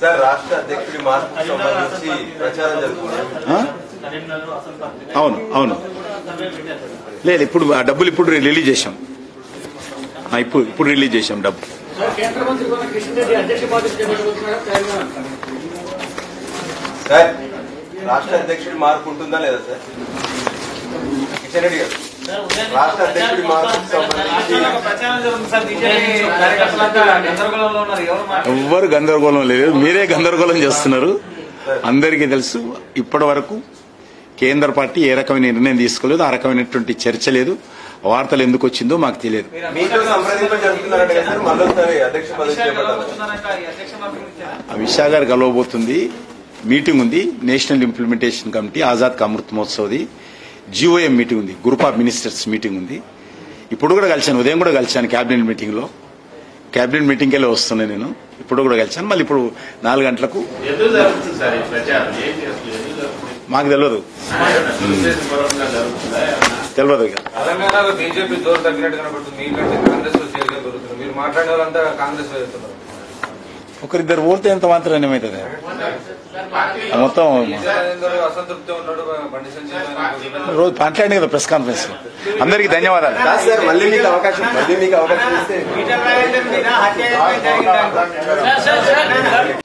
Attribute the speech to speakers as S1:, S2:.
S1: Sir రాష్ట్ర అధ్యక్షుడి మార్పుకు సంబంధించి ప్రచారం జరుగుతుంది
S2: ఆ? అవును అవును లేదు ఇప్పుడు ఆ డబ్బులు ఇప్పుడు రిలీజ్ చేశాం ఆ, ఇప్పుడు ఇప్పుడు రిలీజ్ చేశాం డబ్బు
S3: కేంద్ర మంత్రి కొన్న కిషన్ రెడ్డి అధ్యక్ష బాధ్యత చేపట్టబోతున్నారా తెలంగాణ
S1: సార్ రాష్ట్ర అధ్యక్షుడి మార్పు ఉంటుందా లేదా సార్ కిషన్ రెడ్డి గారు రాష్ట్ర అధ్యక్షుడి మార్పుకు సంబంధించి
S4: ప్రచారం జరుగుతుంది సార్ బీజేపీ కార్యకర్తలంతా గందరగోళంలో ఉన్నారు ఎవరు మాట్లాడారు
S2: ఎవ్వరు గందరగోళం లేదు మీరే గందరగోళం చేస్తున్నారు అందరికీ తెలుసు ఇప్పటి వరకు కేంద్ర పార్టీ ఏ రకమైన నిర్ణయం తీసుకోలేదు ఆ రకమైనటువంటి చర్చ లేదు వార్తలు ఎందుకు వచ్చిందో మాకు తెలియదు
S1: మీతో సంప్రదింపులు జరుగుతున్నారంట కదా సార్ మళ్ళీ అధ్యక్ష పదవి చేపట్టాలి
S4: వస్తున్నారంట ఈ అధ్యక్ష మార్పు గురించి
S2: అమిత్ షా గారు కలవబోతుంది మీటింగ్ ఉంది national implementation committee Azad ka Amrit మహోత్సవ్ది జిఓఎం మీటింగ్ ఉంది గ్రూప్ ఆఫ్ మినిస్టర్స్ మీటింగ్ ఉంది ఇప్పుడు కూడా కలిశాను ఉదయం కూడా కలిశాను కేబినెట్ మీటింగ్ లో కేబినెట్ మీటింగ్ వెళ్ళి వస్తున్నాను నేను ఇప్పుడు కూడా కలిశాను మళ్ళీ ఇప్పుడు నాలుగు గంటలకు
S5: ఎందుకు జరుగుతుంది సార్ ఈ ప్రచారం ఏంటి అసలు ఎందుకు జరుగుతుంది
S2: మాకు తెలియదు
S5: ఉద్దేశపూర్వకంగా జరుగుతుందా ఏమన్నా?
S2: తెలియదు ఇక
S6: తెలంగాణలో బీజేపీ జోరు తగ్గినట్టు కనబడుతుంది మీకంటే కాంగ్రెస్ లో చేరిక దొరుకుతుంది మీరు మాట్లాడే వాళ్ళంతా కాంగ్రెస్ లో వెళ్తున్నారు
S2: ఒకరిద్దరు ఓడితే ఎంత మాత్రం ఏమవుతుంది మొత్తం
S6: అందరూ అసంతృప్తి ఉన్నాడు బండి సంజయ్
S2: రోజు మాట్లాడింది కదా ప్రెస్ కాన్ఫరెన్స్ లో అందరికీ ధన్యవాదాలు
S1: కాదు సార్ మళ్ళీ మీకు అవకాశం మళ్ళీ మీకు అవకాశం ఇస్తే
S4: ఈటల రాజేందర్ మీద హత్య జరిగింది